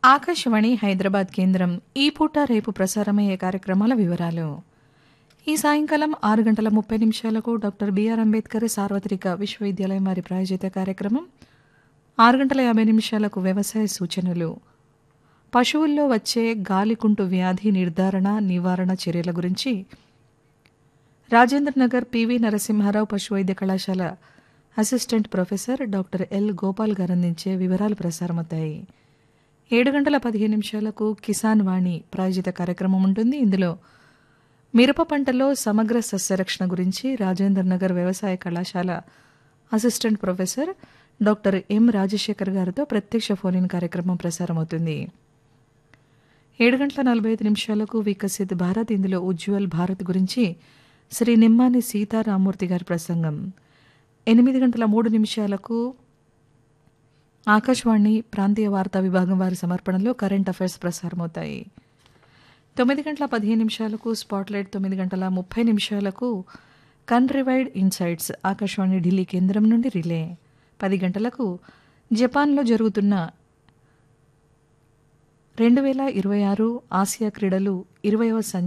ఆకాశవాణి హైదరాబాద్ కేంద్రం ఈ పూట రేపు ప్రసారమయ్యే కార్యక్రమాల వివరాలు ఈ సాయంకాలం ఆరు గంటల ముప్పై నిమిషాలకు డాక్టర్ బిఆర్ అంబేద్కర్ సార్వత్రిక విశ్వవిద్యాలయం వారి ప్రాయోజిత కార్యక్రమం ఆరు గంటల యాభై నిమిషాలకు వ్యవసాయ సూచనలు పశువుల్లో వచ్చే గాలికుంటు వ్యాధి నిర్ధారణ నివారణ చర్యల గురించి రాజేంద్ర నగర్ పివి నరసింహారావు పశువైద్య కళాశాల assistant professor doctor L Gopal garu అందించే వివరాలు ప్రసారమవుతాయి ఏడు గంటల పదిహేను నిమిషాలకు కిసాన్ వాణి ప్రాయోజిత కార్యక్రమం ఉంటుంది ఇందులో మిరప పంటలో సమగ్ర సస్యరక్షణ గురించి రాజేంద్ర నగర్ వ్యవసాయ కళాశాల assistant professor doctor M Rajasekhar గారితో ప్రత్యక్ష ఫోన్ కార్యక్రమం ప్రసారమవుతుంది ఏడు గంటల నలభై ఐదు నిమిషాలకు వికసిత్ భారత్ ఇందులో ఉజ్వల్ భారత్ గురించి శ్రీ నిమ్మాని సీతారామూర్తి గారి ప్రసంగం ఎనిమిది గంటల మూడు నిమిషాలకు ఆకాశవాణి ప్రాంతీయ వార్తా విభాగం వారి సమర్పణలో కరెంట్ అఫైర్స్ ప్రసారమవుతాయి తొమ్మిది గంటల పదిహేను నిమిషాలకు స్పాట్లైట్ తొమ్మిది గంటల ముప్పై నిమిషాలకు కన్రివైడ్ ఇన్సైట్స్ ఆకాశవాణి ఢిల్లీ కేంద్రం నుండి రిలే పది గంటలకు జపాన్లో జరుగుతున్న రెండు వేల ఇరవై ఆరు ఆసియా క్రీడలు ఇరవయవ